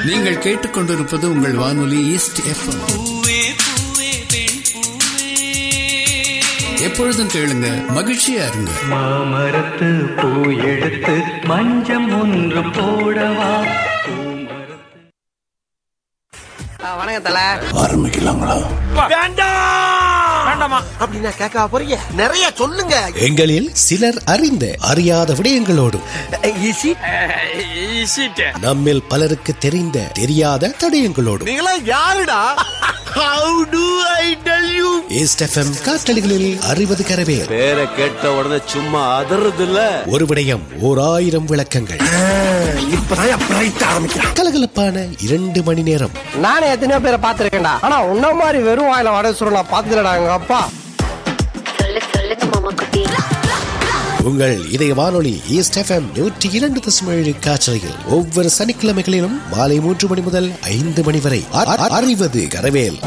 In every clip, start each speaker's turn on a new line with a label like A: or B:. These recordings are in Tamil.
A: நீங்கள் கேட்டுக்கொண்டிருப்பது உங்கள் வானொலி ஈஸ்ட் எஃப்எம்
B: பூவே பூவே பெண் பூவே
A: எப்பொழுதும் கேளுங்க மகிழ்ச்சியா இருங்க
C: மாமரத்து பூ எடுத்து மஞ்சம் ஒன்று போடவா
D: வணக்கம் தல
E: அப்படின்னா கேட்க போறீங்க நிறைய சொல்லுங்க
F: எங்களில் சிலர் அறிந்த அறியாத விடயங்களோடும்
E: ஈசி
F: நம்மில் பலருக்கு தெரிந்த தெரியாத தடயங்களோடும்
E: நீங்களா யாருடா how do I tell you
F: east FM காற்றலிகளில் அறிவது கரவேல்
G: பேரை கேட்ட உடனே சும்மா அதறது இல்ல
F: ஒரு விடயம் ஓர் ஆயிரம் விளக்கங்கள்
E: இப்பதான் பிரைட் ஆரம்பிக்கிறான்
F: கலகலப்பான இரண்டு மணி நேரம்
D: நானே எத்தனையோ பேரை பார்த்திருக்கேன்டா ஆனா உன்ன மாதிரி வெறும் வாயில வடை சுருள் நான் பார்த்ததுலடா எங்க அப்பா
H: சொல்லு சொல்லுங்க மாமா குட்டி
F: உங்கள் இதய வானொலி ஈஸ்ட் எஃப்எம் நூற்றி இரண்டு தசம் ஏழு காற்றலையில் ஒவ்வொரு சனிக்கிழமைகளிலும் மாலை மூன்று மணி முதல் ஐந்து மணி வரை அ- அ- அறிவது கரவேல்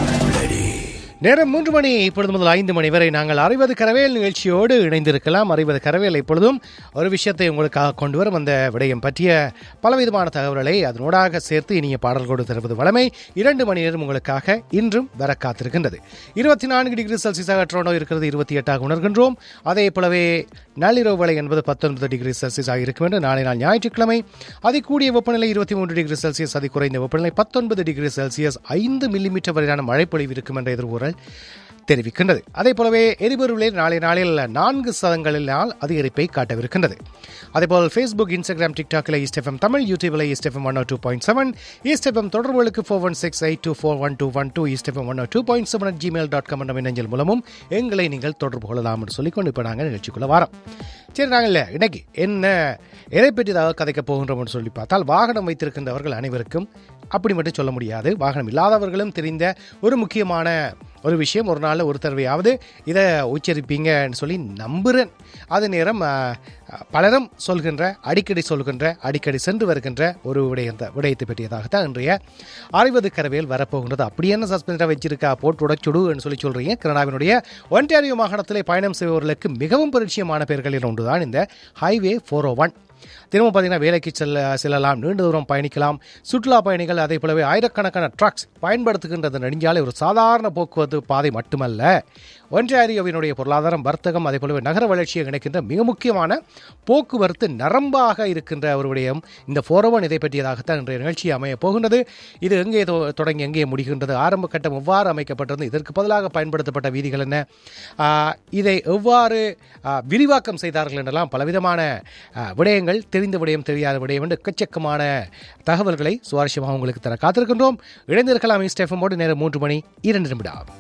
I: நேரம் மூன்று மணி இப்பொழுது முதல் ஐந்து மணி வரை நாங்கள் அறிவது கரவேல் நிகழ்ச்சியோடு இணைந்திருக்கலாம் அறிவது கரவேல் இப்பொழுதும் ஒரு விஷயத்தை உங்களுக்காக கொண்டு வரும் அந்த விடயம் பற்றிய பலவிதமான தகவல்களை அதனோடாக சேர்த்து இனிய பாடல்களோடு தருவது வளமை இரண்டு மணி நேரம் உங்களுக்காக இன்றும் வர காத்திருக்கின்றது இருபத்தி நான்கு டிகிரி செல்சியஸாக டொரண்டோ இருக்கிறது இருபத்தி எட்டாக உணர்கின்றோம் அதே போலவே நள்ளிரவு வேளை என்பது பத்தொன்பது டிகிரி செல்சியஸ் ஆக இருக்கும் என்று நாளை நாள் ஞாயிற்றுக்கிழமை அதிகூடிய வெப்பநிலை இருபத்தி மூன்று டிகிரி செல்சியஸ் அதி குறைந்த வெப்பநிலை பத்தொன்பது டிகிரி செல்சியஸ் ஐந்து மில்லிமீட்டர் வரையிலான மழைப்பொழிவு இருக்கும் என்ற எதிர்வுகள் தெரிவிக்கின்றது அதே போலவே எரிபொருளில் நாளை நாளில் நான்கு சதங்களினால் அதிகரிப்பை காட்டவிருக்கின்றது அதேபோல் ஃபேஸ்புக் இன்ஸ்டாகிராம் டிக்டாக்கில் ஈஸ்டெஃபம் தமிழ் யூடியூபில் east FM one two point seven east FM தொடர்புகளுக்கு four one six eight two four one two one two east FM one two point seven at gmail dot com என்ற மின்னஞ்சல் மூலமும் எங்களை நீங்கள் தொடர்பு கொள்ளலாம் என்று சொல்லிக்கொண்டு இப்போ நாங்கள் நிகழ்ச்சிக்குள்ள வரோம் சரி நாங்கள் இன்னைக்கு என்ன எதை பற்றி ஏதாவது கதைக்க போகின்றோம்னு சொல்லி பார்த்தால் வாகனம் வைத்திருக்கின்றவர்கள் அனைவருக்கும் அப்படி மட்டும் சொல்ல முடியாது வாகனம் இல்லாதவர்களும் தெரிந்த ஒரு முக்கியமான ஒரு விஷயம் ஒரு நாளில் ஒரு தடவையாவது இதை உச்சரிப்பீங்கன்னு சொல்லி நம்புகிறேன் அது நேரம் ஆ, பலரும் சொல்கின்ற அடிக்கடி சொல்கின்ற அடிக்கடி சென்று வருகின்ற ஒரு விடயத்தை விடயத்தை பற்றியதாகத்தான் இன்றைய அறிவது கரவேல் வரப்போகின்றது அப்படி என்ன சஸ்பென்ஸாக வச்சிருக்கா போட்டு உடச்சுடுன்னு சொல்லி சொல்கிறீங்க கனடாவினுடைய ஒன்டாரியோ மாகாணத்திலே பயணம் செய்பவர்களுக்கு மிகவும் பரிச்சயமான பெயர்களில் ஒன்றுதான் இந்த ஹைவே ஃபோர் ஓ ஒன் தினமும் பார்த்தீங்கன்னா வேலைக்கு செல்ல செல்லலாம் நீண்ட தூரம் பயணிக்கலாம் சுற்றுலா பயணிகள் அதே போலவே ஆயிரக்கணக்கான ட்ரக்ஸ் பயன்படுத்துகின்றது நெடுஞ்சாலை ஒரு சாதாரண போக்குவரத்து பாதை மட்டுமல்ல ஒன்றாரியோவினுடைய பொருளாதாரம் வர்த்தகம் அதே போலவே நகர வளர்ச்சியை இணைக்கின்ற மிக முக்கியமான போக்குவரத்து நரம்பாக இருக்கின்ற ஒரு விடயம் இந்த ஃபோரவன் இதை பற்றியதாகத்தான் இன்றைய நிகழ்ச்சி அமைய போகின்றது இது எங்கே தொ- தொடங்கி எங்கே முடிகின்றது ஆரம்ப கட்டம் எவ்வாறு அமைக்கப்பட்டது இதற்கு பதிலாக பயன்படுத்தப்பட்ட வீதிகள் என்ன ஆஹ், இதை எவ்வாறு ஆஹ், விரிவாக்கம் செய்தார்கள் என்றெல்லாம் பலவிதமான ஆஹ், விடயங்கள் தெரிந்த விடயம் தெரியாத விடயம் என்று எக்கச்சக்கமான தகவல்களை சுவாரஸ்யமாக உங்களுக்கு தர காத்திருக்கின்றோம் இணைந்திருக்கலாம் ஸ்டெஃபமோடு நேரம் மூன்று மணி இரண்டு நிமிடம்